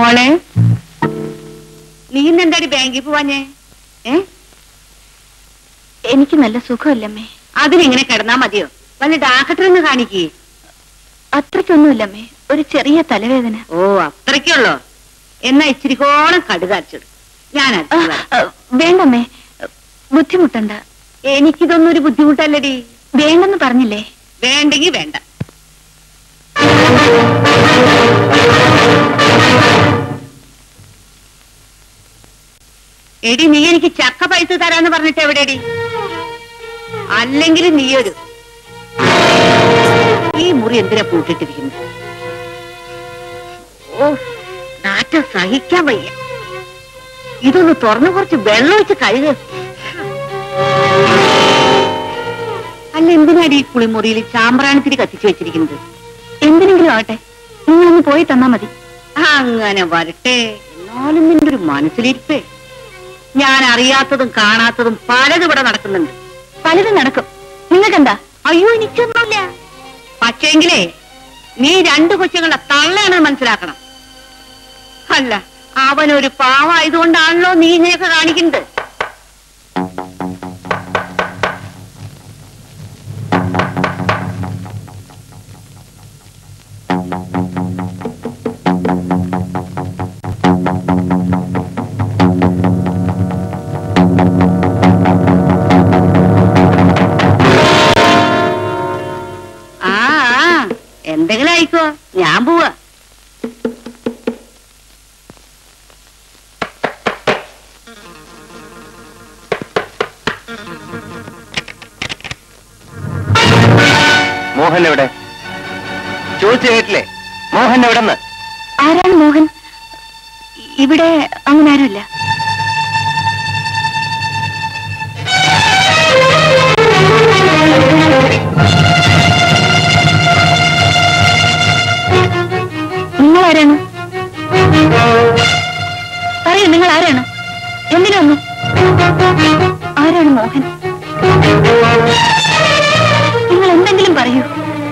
മോളെ നീ ഇന്നെന്താടി ബാങ്കിൽ പോവാഞ്ഞേ ഏ എനിക്ക് നല്ല സുഖമില്ലമ്മേ അതിനിങ്ങനെ കിടന്നാ മതിയോ വല്ല ഡാക്ടറെന്ന് കാണിക്കേ അത്രയ്ക്കൊന്നുമില്ലമ്മേ ഒരു ചെറിയ തലവേദന ഓ അത്രയ്ക്കുള്ളോ എന്നാ ഇച്ചിരിക്കോളം കടുകാച്ചിടും ഞാൻ ആ, അടുത്ത് വരാം. ആ, വേണ്ടമ്മേ ബുദ്ധിമുട്ടണ്ട എനിക്കിതൊന്നും ഒരു ബുദ്ധിമുട്ടല്ലടി വേണ്ടെന്ന് പറഞ്ഞില്ലേ വേണ്ടെങ്കി വേണ്ട എടി നീ എനിക്ക് ചക്ക പൈസ തരാന്ന് പറഞ്ഞിട്ട് എവിടെടി അല്ലെങ്കിൽ നീയൊരു ഈ മുറി എന്തിനാ പൂട്ടിട്ടിരിക്കുന്നത് ഓ നാറ്റം സഹിക്കാൻ വയ്യ ഇതൊന്ന് തുറന്നു കുറച്ച് വെള്ളം ഒഴിച്ച് കഴുക അല്ല എന്തിനാടി ഈ കുളിമുറിയിൽ ചാമ്പ്രാണത്തിരി കത്തിച്ചു വെച്ചിരിക്കുന്നത് എന്തിനെങ്കിലും ആവട്ടെ നിങ്ങളൊന്ന് പോയി തന്നാ മതി അങ്ങനെ വരട്ടെ എന്നാലും നിന്റെ ഒരു മനസ്സിലിരിപ്പേ ഞാൻ അറിയാത്തതും കാണാത്തതും പലതും ഇവിടെ നടക്കുന്നുണ്ട് പലതും നടക്കും നിങ്ങൾക്കെന്താ അയ്യോ എനിക്കൊന്നുമില്ല പക്ഷേങ്കിലേ നീ രണ്ടു കൊച്ചുങ്ങളെ തള്ളയാണ് മനസ്സിലാക്കണം അല്ല അവനൊരു പാവായതുകൊണ്ടാണല്ലോ നീ ഇങ്ങനെയൊക്കെ കാണിക്കുന്നത് ആ ആ, എന്തെങ്കിലും ആയിക്കോ ഞാൻ പോവാ മോഹൻ എവിടെ ചോദിച്ചു കേട്ടില്ലേ മോഹൻ എവിടെന്ന് ആരാണ് മോഹൻ ഇവിടെ അങ്ങനെ ആരുമില്ല നിങ്ങൾ ആരാണ് പറയൂ നിങ്ങൾ ആരാണ് എന്തിനൊന്നു ആരാണ് മോഹൻ നിങ്ങൾ എന്തെങ്കിലും പറയൂ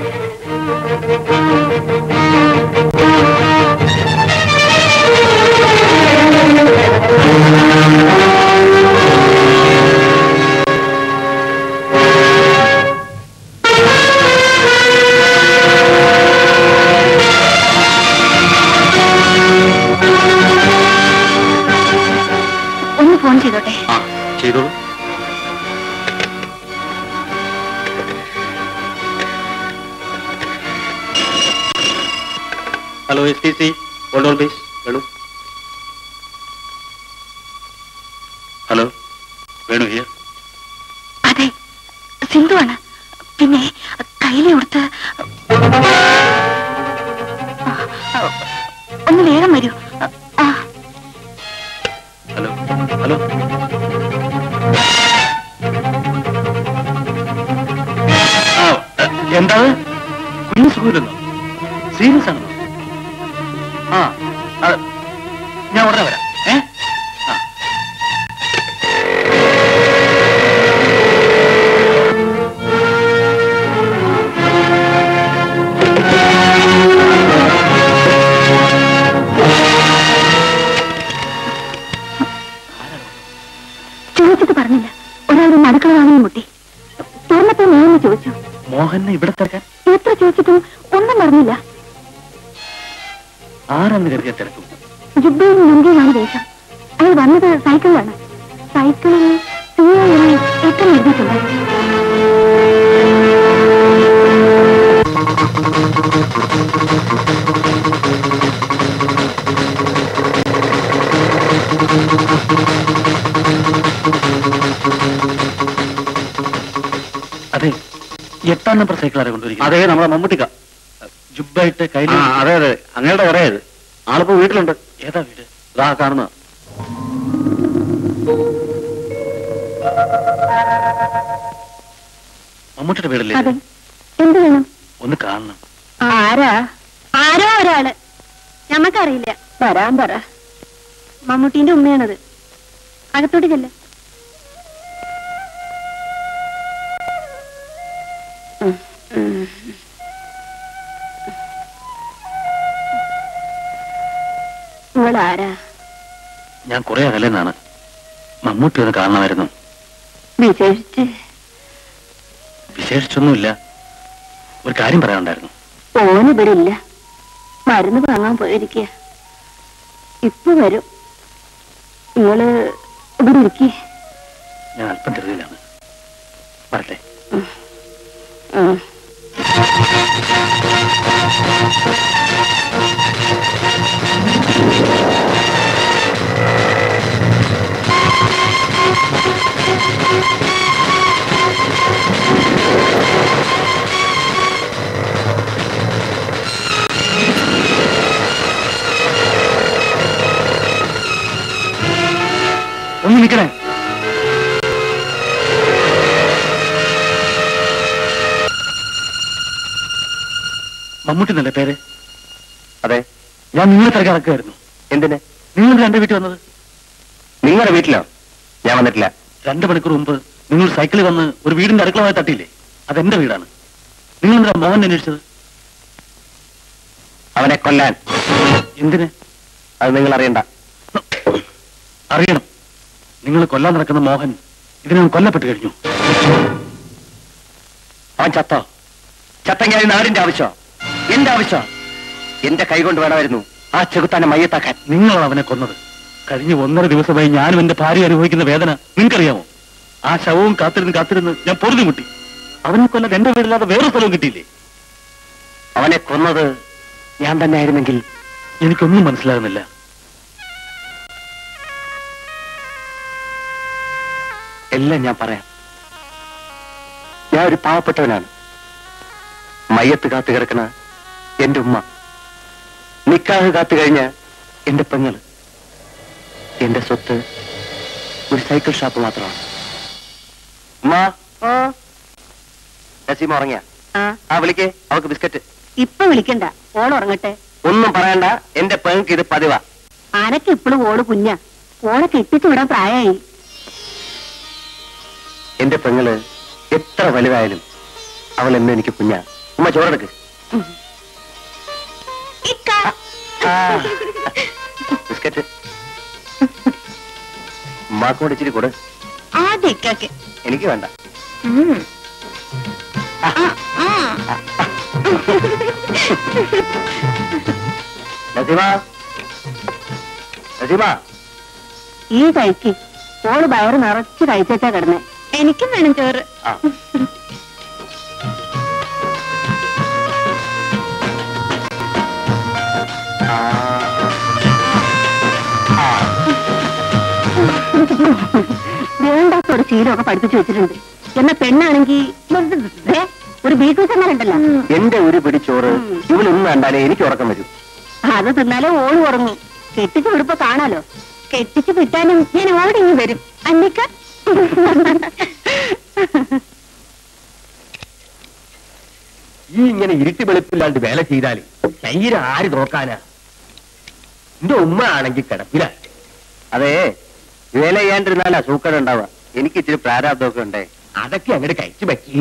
ഒന്ന് ഫോൺ ചെയ്തോട്ടെ ആ ചെയ്തോളൂ hello S T C hold on please Venu hello Venu here അതെ സിന്ധുവാണ് പിന്നെ കയ്യിലെ കൊടുത്ത് ഒന്ന് വേഗം വരൂ ആ ഹലോ ഹലോ ആ എന്താ കുഞ്ഞു സുഖമില്ലെന്നോ സീരിയസ് ആണെന്നോ ആ ആ, ഞാൻ ഉടനെ വരാം ഏ ആ ചോദിച്ചിട്ട് പറഞ്ഞില്ല ഒരാൾ നടുക്കള വാങ്ങി മുട്ടി തുറന്നപ്പോ മോഹന് ചോദിച്ചു മോഹനെ ഇവിടെ തിരക്കാൻ എത്ര ചോദിച്ചിട്ടും ഒന്നും പറഞ്ഞില്ല ആരെന്ന് കരുതിയ തിരക്കും ജുബയും ലുങ്കിയുമാണ് വേഷം അയാൾ വന്നത് സൈക്കിളിലാണ് സൈക്കിളിൽ സിയോ എന്ന് ഏറ്റവും എഴുതിയിട്ടുണ്ട് അതെ എട്ടാം നമ്പർ സൈക്കിൾ ആരെ കൊണ്ടുവരിക അതെ നമ്മളെ മമ്മൂട്ടിക്ക ജുബായിട്ട് കയ്യിൽ അതെ അതെ അങ്ങയുടെ പറയാത് ആളിപ്പോ വീട്ടിലുണ്ട് ഏതാ വീട് ഇതാ കാണുന്ന മമ്മൂട്ടിയുടെ വീടല്ലേ ഇത്? അതെ എന്ത് വേണം ഒന്ന് കാണണം ആരാ ആരോ ഒരാള് ഞമ്മക്കറിയില്ല വരാൻ പറ മമ്മൂട്ടീന്റെ ഉമ്മയാണത് അകത്തോട്ട് ചെല്ല നിങ്ങൾ ആരാ ഞാൻ കുറെ അകലെന്നാണ് മമ്മൂട്ടി ഒന്ന് കാണണമായിരുന്നു വിശേഷിച്ച് വിശേഷിച്ചൊന്നുമില്ല ഒരു കാര്യം പറയാനുണ്ടായിരുന്നു ഓന് ഇവിടെ ഇല്ല മരുന്ന് വാങ്ങാൻ പോയിരിക്കുക ഇപ്പൊ വരും നിങ്ങള് ഇവിടെ ഇരിക്കേ ഞാൻ അല്പം ധൃതിയിലാണ് വരട്ടെ ഒന്ന് നിൽക്കണേ മമ്മൂട്ടി എന്നല്ലേ പേര് അതെ ഞാൻ നിങ്ങളെ തിരക്കി നടക്കുകയായിരുന്നു എന്തിന് നിങ്ങൾ എന്റെ വീട്ടിൽ വന്നത് നിങ്ങളുടെ വീട്ടിലോ ഞാൻ വന്നിട്ടില്ല രണ്ട് മണിക്കൂർ മുമ്പ് നിങ്ങൾ സൈക്കിളിൽ വന്ന് ഒരു വീടിന്റെ അടുക്കളമായി തട്ടിയില്ലേ അതെന്റെ വീടാണ് നിങ്ങൾ എന്താ മോഹൻ അന്വേഷിച്ചത് അവനെ കൊല്ലാൻ എന്തിന് അത് നിങ്ങൾ അറിയണ്ട അറിയണം നിങ്ങൾ കൊല്ലാൻ നടക്കുന്ന മോഹൻ ഇതിനകം കൊല്ലപ്പെട്ട് കഴിഞ്ഞു അവൻ ചത്തോ ചത്തെങ്കിൽ അത് നാടിന്റെ ആവശ്യം എന്റെ ആവശ്യം എന്റെ കൈകൊണ്ട് വേണമായിരുന്നു ആ ചെകുത്താനെ മയ്യത്താക്കാൻ നിങ്ങളാണ് അവനെ കൊന്നത് കഴിഞ്ഞ ഒന്നര ദിവസമായി ഞാനും എന്റെ ഭാര്യ അനുഭവിക്കുന്ന വേദന നിങ്ങൾക്കറിയാമോ ആ ശവവും കാത്തിരുന്ന് കാത്തിരുന്ന് ഞാൻ പൊറുതി മുട്ടി അവനെ കൊല്ലാൻ എന്റെ വീടില്ലാതെ വേറെ സ്ഥലവും കിട്ടിയില്ലേ അവനെ കൊന്നത് ഞാൻ തന്നെ ആയിരുന്നെങ്കിൽ എനിക്കൊന്നും മനസ്സിലാകുന്നില്ല എല്ലാം ഞാൻ പറയാം ഞാൻ ഒരു പാവപ്പെട്ടവനാണ് മയ്യത്ത് കാത്തു കിടക്കണ എന്റെ ഉമ്മ നിക്കാഹ് കാത്തു കഴിഞ്ഞ എന്റെ പെങ്ങള് എന്റെ സ്വത്ത് ഒരു സൈക്കിൾ ഷോപ്പ് മാത്രമാണ് ഉമ്മ നസീമ ഉറങ്ങിയ ആ വിളിക്കേ അവക്ക് ബിസ്ക്കറ്റ് ഇപ്പൊ വിളിക്കണ്ട ഓൾ ഉറങ്ങട്ടെ ഒന്നും പറയണ്ട എന്റെ പെങ്ങൾക്ക് ഇത് പതിവാ ആനക്ക് ഇപ്പോഴും ഓള് കുഞ്ഞ ഓളെ കെട്ടിച്ചു വിടാൻ പ്രായമായി എന്റെ പെങ്ങള് എത്ര വലുതായാലും അവൾ എന്നും എനിക്ക് കുഞ്ഞാ ഉമ്മ ചോറെടുക്ക് ആ. ബിസ്ക്കറ്റ് ഉമ്മാക്ക് കൂടെ ഇച്ചിരി കൂടെ ആദ്യ ഇക്കാക്ക് എനിക്ക് വേണ്ട നസീമ നസീമ ഈ കഴിക്ക് ഓള് വയറ് നിറച്ച് കഴിച്ചാ കിടന്നേ എനിക്കും വേണം ചോറ് ആ വേണ്ടാത്ത ഒരു ശീലമൊക്കെ പഠിപ്പിച്ചു വെച്ചിട്ടുണ്ട് എന്നാ പെണ്ണാണെങ്കി ദേ, ഒരു ബീട്രൂട്ട് ഉണ്ടല്ലോ എന്റെ ഒരു പിടി ചോറ് ഇവളൊന്നും കണ്ടാലേ എനിക്ക് ഉറക്കം വരും അത് തിന്നാലേ ഓള് ഉറങ്ങും കെട്ടിച്ചു വിടുമ്പോ കാണാലോ കെട്ടിച്ചു വിട്ടാലും ഞാൻ ഓടി ഇങ്ങ് വരും അന്നിക്ക ഈ ഇങ്ങനെ ഇരുട്ടി വെളുപ്പില്ലാണ്ട് വേല ചെയ്താല് ശരീരം ആര് നോക്കാനാ എന്റെ ഉമ്മ ആണെങ്കിൽ കിടപ്പില അതെ വേല ചെയ്യാണ്ടിരുന്നാലാ സൂക്കട ഉണ്ടാവുക എനിക്ക് ഇച്ചിരി പ്രാരാബ്ദമൊക്കെ ഉണ്ടേ അതൊക്കെ അങ്ങോട്ട് കഴിച്ചു പറ്റി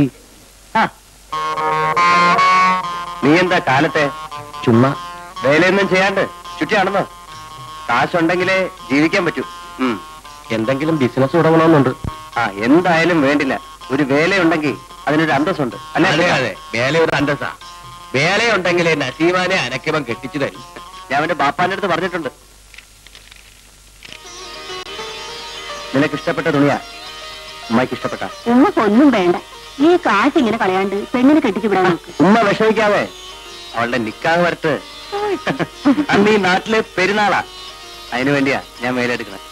നീ എന്താ കാലത്തെ ചുമ്മാ വേലയൊന്നും ചെയ്യാണ്ട് ചുറ്റിയാണെന്നോ കാശുണ്ടെങ്കിലേ ജീവിക്കാൻ പറ്റൂ ഉം. എന്തെങ്കിലും ബിസിനസ് തുടങ്ങണമെന്നുണ്ട് ആ എന്തായാലും വേണ്ടില്ല ഒരു വേലയുണ്ടെങ്കിൽ അതിനൊരു അന്തസ്സുണ്ട് അല്ലേ അതെ അതെ വേല ഒരു അന്തസ്സാ വേലയുണ്ടെങ്കിലേ നസീമാനെ അനക്കവൻ കെട്ടിച്ചു തരും ഞാൻ അവന്റെ ബാപ്പാന്റെ അടുത്ത് പറഞ്ഞിട്ടുണ്ട് നിനക്ക് ഇഷ്ടപ്പെട്ട തുണിയാ ഉമ്മയ്ക്ക് ഇഷ്ടപ്പെട്ട ഉമ്മക്കൊന്നും വേണ്ട ഈ കാശ് ഇങ്ങനെ കളയാണ്ട് പെണ്ണിനെ കെട്ടിച്ചു വിടാൻ നോക്ക് ഉമ്മ വിഷമിക്കാതെ അവളുടെ നിക്കാഹ് വരട്ട് അന്ന് ഈ നാട്ടില് പെരുന്നാളാ അതിനു വേണ്ടിയാ ഞാൻ വേലെടുക്കുന്നത്